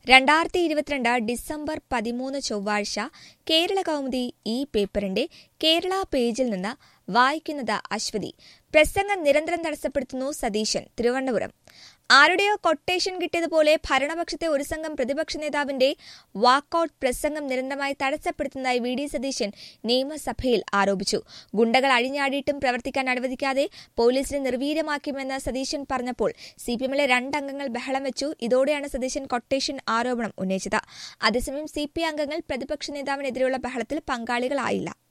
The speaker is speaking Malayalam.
രണ്ടായിരത്തി ഇരുപത്തിരണ്ട് ഡിസംബർ പതിമൂന്ന് ചൊവ്വാഴ്ച കേരള കൗമുദി ഈ പേപ്പറിന്റെ കേരള പേജിൽ നിന്ന് വായിക്കുന്നത് അശ്വതി പ്രസംഗം നിരന്തരം തടസ്സപ്പെടുത്തുന്നു സതീശൻ തിരുവനന്തപുരം ആരുടെയോ കൊട്ടേഷൻ കിട്ടിയതുപോലെ ഭരണപക്ഷത്തെ ഒരു സംഘം പ്രതിപക്ഷ നേതാവിന്റെ വാക്കൌട്ട് പ്രസംഗം നിരന്തരമായി തടസ്സപ്പെടുത്തുന്നതായി വി ഡി സതീശൻ നിയമസഭയിൽ ആരോപിച്ചു ഗുണ്ടകൾ അഴിഞ്ഞാടിയിട്ടും പ്രവർത്തിക്കാൻ അനുവദിക്കാതെ പോലീസിനെ നിർവീര്യമാക്കുമെന്ന് സതീശൻ പറഞ്ഞപ്പോൾ സി പി എമ്മിലെ രണ്ടംഗങ്ങൾ ബഹളം വെച്ചു ഇതോടെയാണ് സതീശൻ കൊട്ടേഷൻ ആരോപണം ഉന്നയിച്ചത് അതേസമയം സി പി അംഗങ്ങൾ പ്രതിപക്ഷ നേതാവിനെതിരെയുള്ള ബഹളത്തിൽ പങ്കാളികളായില്ല